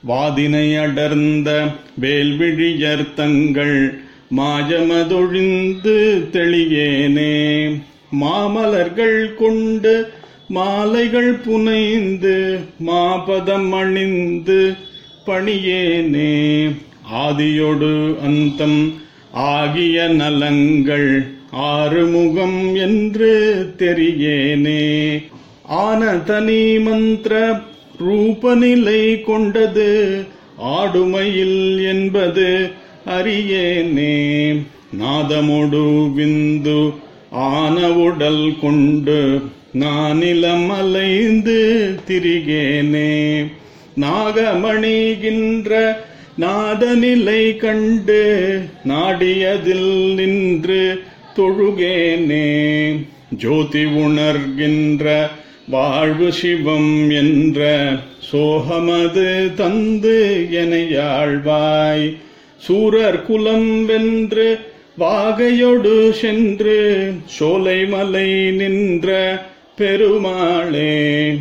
வாதினை அடர்ந்த வேல்விழியர் தங்கள் மாயமதொழிந்து தெளியேனே மாமலர்கள் கொண்டு மாலைகள் புனைந்து மாபதம் அணிந்து பணியேனே ஆதியொடு அந்தம் ஆகிய நலங்கள் ஆறுமுகம் என்று தெரியேனே ஆன தனி மந்திர ரூபநிலை கொண்டது ஆடுமையில் என்பது அறியேனே நாதமொடு விந்து ஆன உடல் கொண்டு நானிலம் அலைந்து திரிகேனே நாகமணிகின்ற நாதநிலை கண்டு நாடியதில் நின்று தொழுகேனே ஜோதி உணர்கின்ற வாழ்வு சிவம் என்ற சோகமது தந்து எனையாழ்வாய் சூரர் குலம் வென்று வாகையொடு சென்று சோலைமலை நின்ற பெருமாளே